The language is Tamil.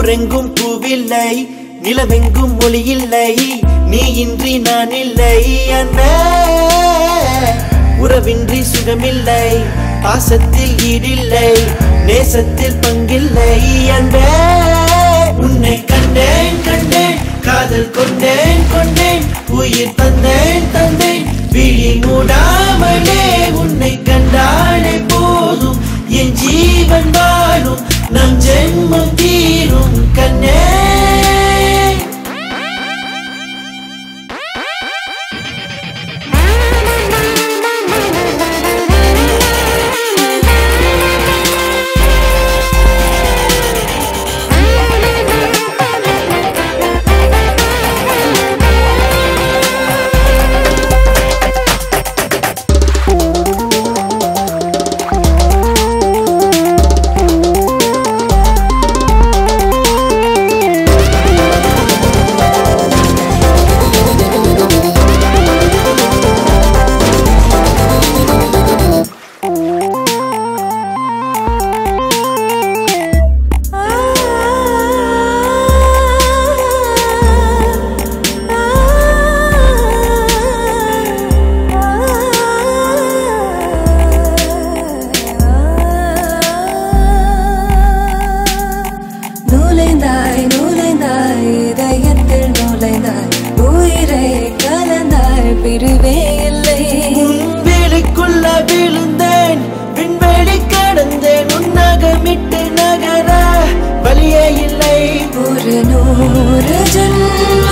ஊரெங்கும் பூவில்லை நிலவெங்கும் ஒளி இல்லை நீ இன்றி நான் இல்லை அன்பே உறவின்றி சுகமில்லை பாசத்தில் ஈடில்லை நேசத்தில் பங்கில்லை அன்பே உன்னை கண்டேன் கண்டேன் காதல் கொண்டேன் கொண்டேன் உயிர் தந்தேன் தந்தேன் விழி மூடாமலே உன்னை கண்டாலே போதும் என் ஜீவன் வாழும் நம் ஜென்மம் தீரும் கண்ணே நுழைந்தாய் நுழைந்தாய் இதயத்தில் நுழைந்தாய் உயிரை கலந்தாய் பிரிவே இல்லை வேலைக்குள்ள விழுந்தேன் விண்வெளி கடந்தேன் உன்னகமிட்டு நகர வழியே இல்லை ஒரு நூறு ஜென்ம